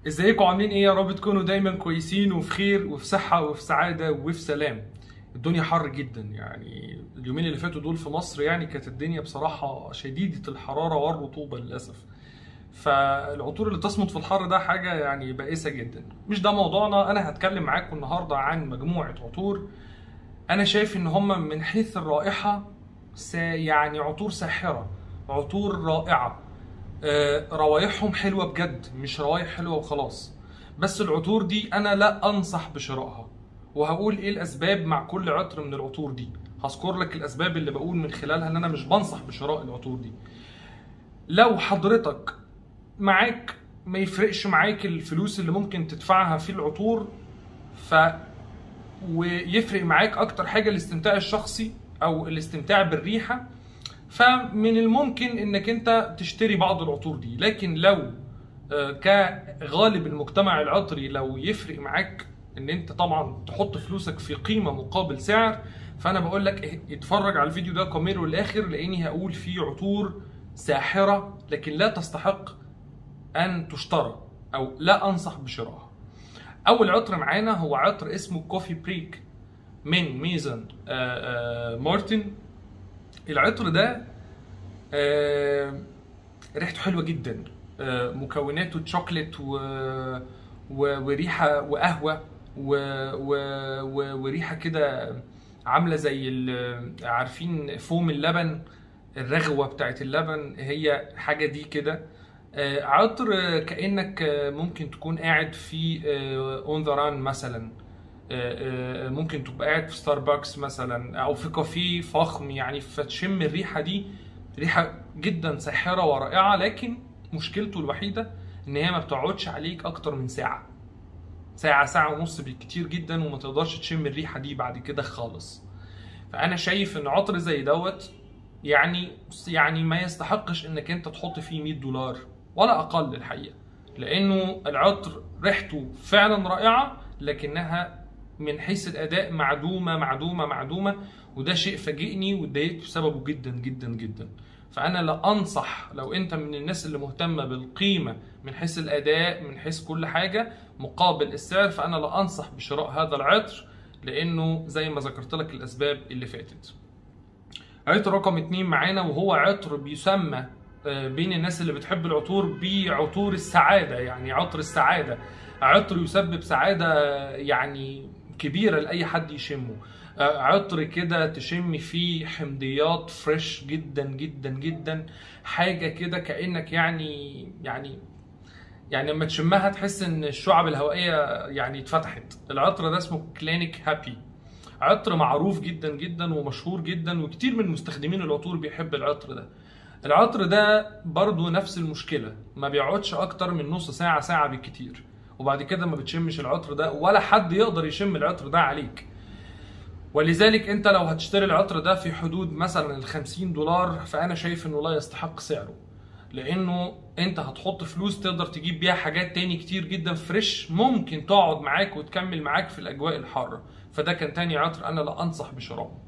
ازيكم عاملين ايه يا رب تكونوا دايما كويسين وفي خير وفي صحة وفي سعادة وفي سلام الدنيا حر جدا يعني اليومين اللي فاتوا دول في مصر يعني كانت الدنيا بصراحة شديدة الحرارة والرطوبة للأسف فالعطور اللي تصمت في الحر ده حاجة يعني بائسة جدا مش ده موضوعنا أنا هتكلم معاكم النهاردة عن مجموعة عطور أنا شايف إن هم من حيث الرائحة سا- يعني عطور ساحرة عطور رائعة آه، روايحهم حلوه بجد مش روايح حلوه وخلاص بس العطور دي انا لا انصح بشرائها وهقول ايه الاسباب مع كل عطر من العطور دي هذكر لك الاسباب اللي بقول من خلالها ان انا مش بنصح بشراء العطور دي لو حضرتك معاك ما يفرقش معاك الفلوس اللي ممكن تدفعها في العطور ف ويفرق معاك اكتر حاجه الاستمتاع الشخصي او الاستمتاع بالريحه فمن الممكن انك انت تشتري بعض العطور دي لكن لو آه، كغالب المجتمع العطري لو يفرق معاك ان انت طبعا تحط فلوسك في قيمه مقابل سعر فانا بقول لك إيه، اتفرج على الفيديو ده كاميرو للاخر لاني هقول فيه عطور ساحره لكن لا تستحق ان تشترى او لا انصح بشرائها اول عطر معانا هو عطر اسمه كوفي بريك من ميزن آه، آه، مارتن العطر ده آه، ريحته حلوه جدا آه، مكوناته تشوكلت و... و... وريحه وقهوه و... و... و... وريحه كده عامله زي ال... عارفين فوم اللبن الرغوه بتاعت اللبن هي حاجه دي كده آه، عطر آه، كانك آه، ممكن تكون قاعد في اون ذا ران مثلا آه، آه، ممكن تبقى قاعد في ستاربكس مثلا او في كافيه فخم يعني فتشم الريحه دي ريحه جدا ساحره ورائعه لكن مشكلته الوحيده ان هي ما بتقعدش عليك اكتر من ساعه ساعه ساعه ونص بالكتير جدا وما تقدرش تشم الريحه دي بعد كده خالص فانا شايف ان عطر زي دوت يعني يعني ما يستحقش انك انت تحط فيه 100 دولار ولا اقل الحقيقه لانه العطر ريحته فعلا رائعه لكنها من حيث الاداء معدومه معدومه معدومه وده شيء فاجئني واتضايقت بسببه جدا جدا جدا فانا لا انصح لو انت من الناس اللي مهتمه بالقيمه من حيث الاداء من حيث كل حاجه مقابل السعر فانا لا انصح بشراء هذا العطر لانه زي ما ذكرت لك الاسباب اللي فاتت عطر رقم اتنين معانا وهو عطر بيسمى آه، بين الناس اللي بتحب العطور بعطور السعادة يعني عطر السعادة عطر يسبب سعادة يعني كبيرة لأي حد يشمه آه، عطر كده تشم فيه حمضيات فريش جدا جدا جدا حاجة كده كأنك يعني يعني يعني لما تشمها تحس ان الشعب الهوائية يعني اتفتحت العطر ده اسمه كلينيك هابي عطر معروف جدا جدا ومشهور جدا وكتير من مستخدمين العطور بيحب العطر ده العطر ده برضو نفس المشكلة ما بيقعدش أكتر من نص ساعة ساعة بالكتير وبعد كده ما بتشمش العطر ده ولا حد يقدر يشم العطر ده عليك ولذلك انت لو هتشتري العطر ده في حدود مثلا ال 50 دولار فانا شايف انه لا يستحق سعره لانه انت هتحط فلوس تقدر تجيب بيها حاجات تاني كتير جدا فريش ممكن تقعد معاك وتكمل معاك في الاجواء الحاره فده كان تاني عطر انا لا انصح بشرائه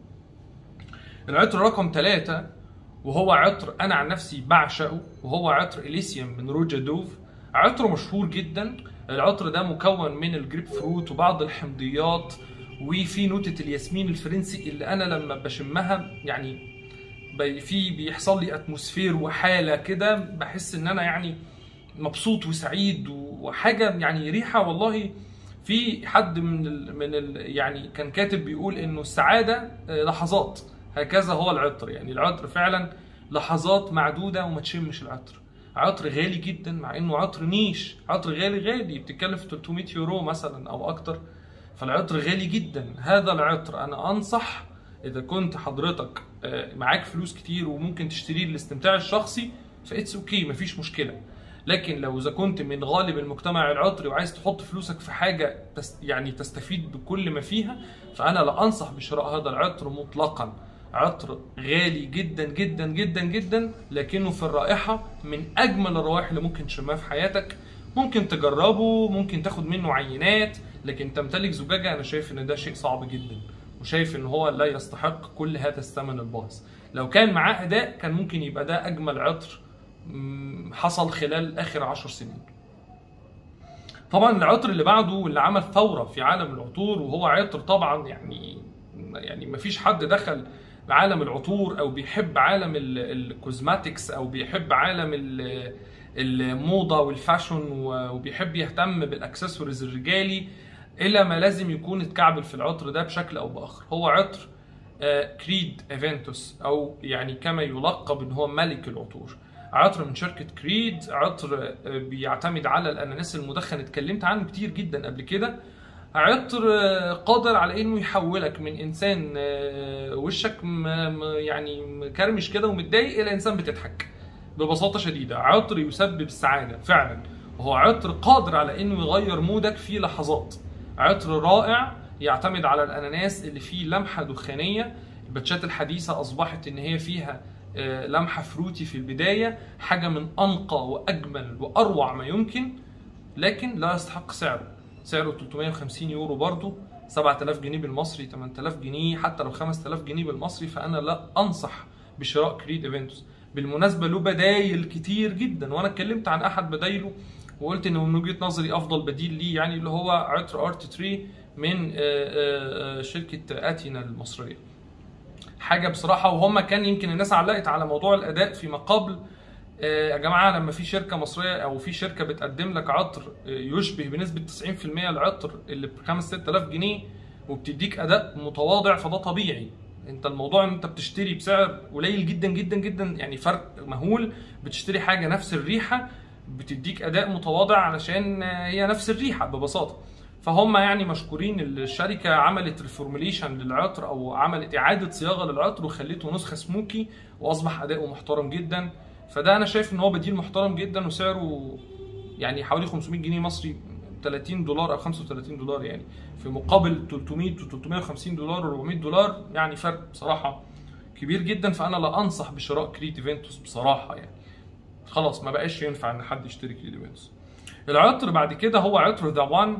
العطر رقم ثلاثة وهو عطر انا عن نفسي بعشقه وهو عطر اليسيوم من روجا دوف عطر مشهور جدا العطر ده مكون من الجريب فروت وبعض الحمضيات وفي نوتة الياسمين الفرنسي اللي انا لما بشمها يعني بي- في بيحصل لي اتموسفير وحاله كده بحس ان انا يعني مبسوط وسعيد وحاجه يعني ريحه والله في حد من ال من ال يعني كان كاتب بيقول انه السعاده آه، لحظات هكذا هو العطر يعني العطر فعلا لحظات معدوده وما تشمش العطر عطر غالي جدا مع انه عطر نيش عطر غالي غالي بتتكلم في 300 يورو مثلا او اكتر فالعطر غالي جدا هذا العطر انا انصح اذا كنت حضرتك آه، معاك فلوس كتير وممكن تشتريه للاستمتاع الشخصي فاتس اوكي مفيش مشكله لكن لو اذا كنت من غالب المجتمع العطري وعايز تحط فلوسك في حاجه تست يعني تستفيد بكل ما فيها فانا لا انصح بشراء هذا العطر مطلقا عطر غالي جدا جدا جدا جدا لكنه في الرائحه من اجمل الروائح اللي ممكن تشمها في حياتك ممكن تجربه ممكن تاخد منه عينات لكن تمتلك زجاجه انا شايف ان ده شيء صعب جدا وشايف ان هو لا يستحق كل هذا الثمن الباهظ لو كان معاه اداء كان ممكن يبقى ده اجمل عطر مم، حصل خلال اخر عشر سنين طبعا العطر اللي بعده واللي عمل ثوره في عالم العطور وهو عطر طبعا يعني يعني ما فيش حد دخل عالم العطور او بيحب عالم الكوزماتكس او بيحب عالم ال- الموضه والفاشن وبيحب يهتم بالاكسسوارز الرجالي الا ما لازم يكون اتكعبل في العطر ده بشكل او باخر هو عطر آه، كريد ايفنتوس او يعني كما يلقب ان هو ملك العطور عطر من شركة كريد عطر آه، بيعتمد على الأناناس المدخن اتكلمت عنه كتير جدا قبل كده عطر آه، قادر على انه يحولك من انسان آه، وشك م- م- يعني مكرمش كده ومتضايق الى انسان بتضحك ببساطه شديده عطر يسبب السعاده فعلا وهو عطر قادر على انه يغير مودك في لحظات عطر رائع يعتمد على الاناناس اللي فيه لمحه دخانيه الباتشات الحديثه اصبحت ان هي فيها آه، لمحه فروتي في البدايه حاجه من انقى واجمل واروع ما يمكن لكن لا يستحق سعره سعره 350 يورو برضه 7000 جنيه بالمصري 8000 جنيه حتى لو 5000 جنيه بالمصري فانا لا انصح بشراء كريد ايفنتوس بالمناسبه له بدايل كتير جدا وانا اتكلمت عن احد بدايله وقلت انه من وجهه نظري افضل بديل ليه يعني اللي هو عطر ارت تري من آه، آه، آه، شركه اتينا المصريه حاجه بصراحه وهم كان يمكن الناس علقت على موضوع الاداء فيما قبل آه، يا جماعه لما في شركه مصريه او في شركه بتقدم لك عطر آه، يشبه بنسبه 90% العطر اللي ب 5 6000 جنيه وبتديك اداء متواضع فده طبيعي انت الموضوع ان انت بتشتري بسعر قليل جدا جدا جدا يعني فرق مهول بتشتري حاجه نفس الريحه بتديك اداء متواضع علشان آه، هي نفس الريحه ببساطه فهم يعني مشكورين الشركه عملت ريفورميليشن للعطر او عملت اعاده صياغه للعطر وخليته نسخه سموكي واصبح اداؤه محترم جدا فده انا شايف ان هو بديل محترم جدا وسعره يعني حوالي 500 جنيه مصري 30 دولار او 35 دولار يعني في مقابل 300 و 350 دولار و 400 دولار يعني فرق بصراحه كبير جدا فانا لا انصح بشراء كريت ايفنتوس بصراحه يعني خلاص ما بقاش ينفع ان حد يشتري كريت ايفنتوس العطر بعد كده هو عطر ذا وان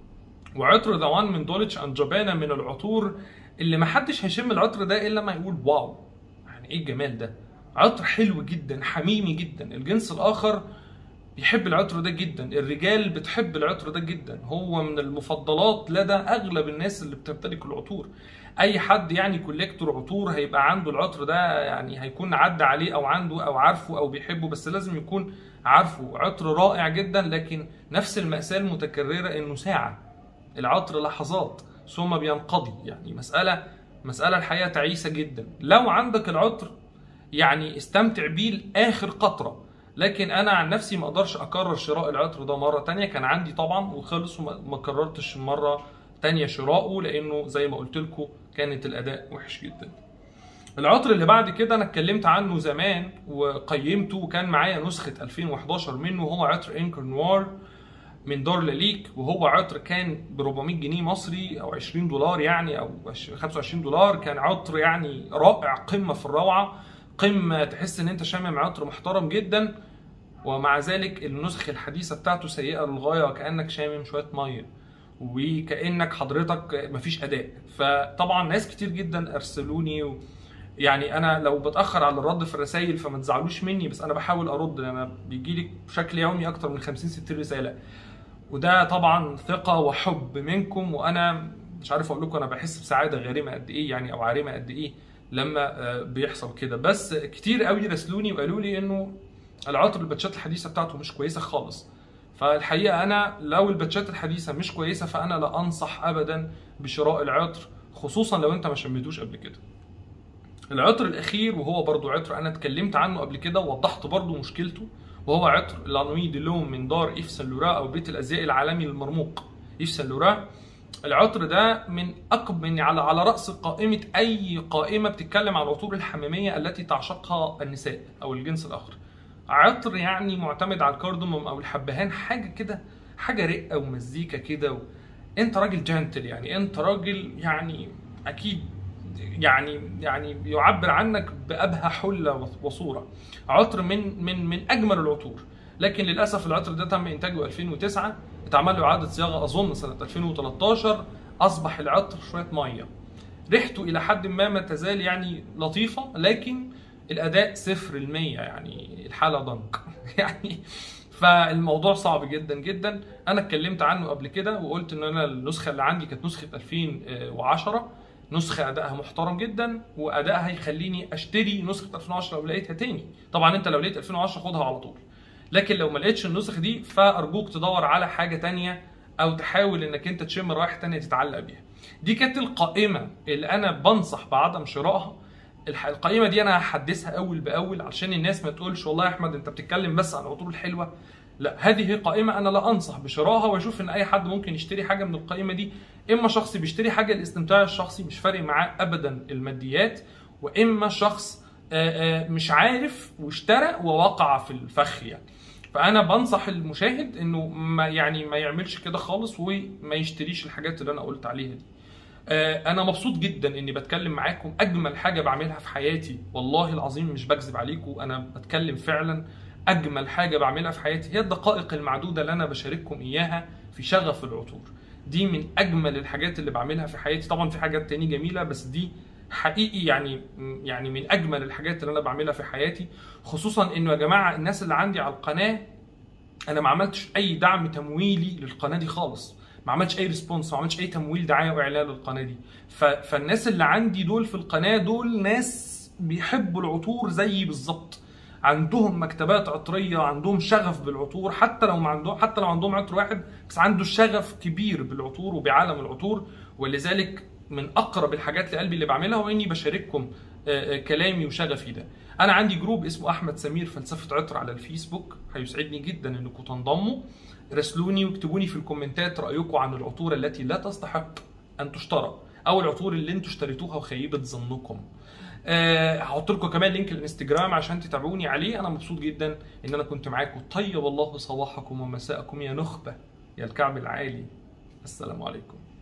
وعطر ذا وان من دولتش اند جابانا من العطور اللي ما حدش هيشم العطر ده الا ما يقول واو يعني ايه الجمال ده عطر حلو جدا حميمي جدا الجنس الاخر بيحب العطر ده جدا الرجال بتحب العطر ده جدا هو من المفضلات لدى اغلب الناس اللي بتمتلك العطور اي حد يعني كوليكتور عطور هيبقى عنده العطر ده يعني هيكون عدى عليه او عنده او عارفه او بيحبه بس لازم يكون عارفه عطر رائع جدا لكن نفس المأساة المتكررة انه ساعة العطر لحظات ثم بينقضي يعني مسألة مسألة الحقيقة تعيسة جدا لو عندك العطر يعني استمتع بيه لاخر قطره لكن انا عن نفسي ما اقدرش اكرر شراء العطر ده مره تانية كان عندي طبعا وخلص وما ما كررتش مره تانية شراءه لانه زي ما قلت لكم كانت الاداء وحش جدا العطر اللي بعد كده انا اتكلمت عنه زمان وقيمته وكان معايا نسخه 2011 منه وهو عطر انكر نوار من دار لاليك وهو عطر كان ب 400 جنيه مصري او 20 دولار يعني او 25 دولار كان عطر يعني رائع قمه في الروعه قمه تحس ان انت شامم عطر محترم جدا ومع ذلك النسخ الحديثه بتاعته سيئه للغايه وكانك شامم شويه ميه وكانك حضرتك مفيش اداء فطبعا ناس كتير جدا ارسلوني و... يعني انا لو بتاخر على الرد في الرسائل فما تزعلوش مني بس انا بحاول ارد انا بيجي لي بشكل يومي اكتر من 50 60 رساله وده طبعا ثقه وحب منكم وانا مش عارف اقول لكم انا بحس بسعاده غارمه قد ايه يعني او عارمه قد ايه لما آه، بيحصل كده بس كتير قوي راسلوني وقالوا لي انه العطر الباتشات الحديثه بتاعته مش كويسه خالص فالحقيقه انا لو الباتشات الحديثه مش كويسه فانا لا انصح ابدا بشراء العطر خصوصا لو انت ما شميتوش قبل كده العطر الاخير وهو برضو عطر انا اتكلمت عنه قبل كده ووضحت برضو مشكلته وهو عطر لانوي دي لوم من دار ايف سان لورا او بيت الازياء العالمي للمرموق ايف سان لورا العطر ده من اقب من على على راس قائمه اي قائمه بتتكلم عن العطور الحماميه التي تعشقها النساء او الجنس الاخر عطر يعني معتمد على الكاردموم او الحبهان حاجه كده حاجه رقه ومزيكا كده و... انت راجل جنتل يعني انت راجل يعني اكيد يعني يعني يعبر عنك بابهى حله وصوره عطر من من من اجمل العطور لكن للاسف العطر ده تم انتاجه 2009 اتعمل له اعاده صياغه اظن سنه 2013 اصبح العطر شويه ميه ريحته الى حد ما ما تزال يعني لطيفه لكن الاداء صفر المية يعني الحاله ضنك يعني فالموضوع صعب جدا جدا انا اتكلمت عنه قبل كده وقلت ان انا النسخه اللي عندي كانت نسخه 2010 نسخه ادائها محترم جدا وادائها يخليني اشتري نسخه 2010 لو لقيتها تاني طبعا انت لو لقيت 2010 خدها على طول لكن لو ما لقيتش النسخ دي فارجوك تدور على حاجه تانية او تحاول انك انت تشم رائحه تانية تتعلق بيها دي كانت القائمه اللي انا بنصح بعدم شرائها الح- القائمه دي انا هحدثها اول باول عشان الناس ما تقولش والله يا احمد انت بتتكلم بس عن العطور الحلوه لا هذه قائمه انا لا انصح بشرائها واشوف ان اي حد ممكن يشتري حاجه من القائمه دي اما شخص بيشتري حاجه للاستمتاع الشخصي مش فارق معاه ابدا الماديات واما شخص آه، آه، مش عارف واشترى ووقع في الفخ يعني فانا بنصح المشاهد انه ما يعني ما يعملش كده خالص وما يشتريش الحاجات اللي انا قلت عليها دي آه، انا مبسوط جدا اني بتكلم معاكم اجمل حاجه بعملها في حياتي والله العظيم مش بكذب عليكم انا بتكلم فعلا اجمل حاجه بعملها في حياتي هي الدقائق المعدوده اللي انا بشارككم اياها في شغف العطور دي من اجمل الحاجات اللي بعملها في حياتي طبعا في حاجات تاني جميله بس دي حقيقي يعني يعني من اجمل الحاجات اللي انا بعملها في حياتي خصوصا انه يا جماعه الناس اللي عندي على القناه انا ما عملتش اي دعم تمويلي للقناه دي خالص ما عملتش اي ريسبونس ما عملتش اي تمويل دعايه واعلان للقناه دي ف... فالناس اللي عندي دول في القناه دول ناس بيحبوا العطور زيي بالظبط عندهم مكتبات عطريه عندهم شغف بالعطور حتى لو ما عندهم حتى لو عندهم عطر واحد بس عنده شغف كبير بالعطور وبعالم العطور ولذلك من اقرب الحاجات لقلبي اللي بعملها هو اني بشارككم آه، آه، كلامي وشغفي ده انا عندي جروب اسمه احمد سمير فلسفه عطر على الفيسبوك هيسعدني جدا انكم تنضموا راسلوني واكتبوني في الكومنتات رايكم عن العطور التي لا تستحق ان تشترى او العطور اللي انتوا اشتريتوها وخيبت ظنكم أه هحط لكم كمان لينك الانستجرام عشان تتابعوني عليه انا مبسوط جدا ان انا كنت معاكم طيب الله صباحكم ومساءكم يا نخبه يا الكعب العالي السلام عليكم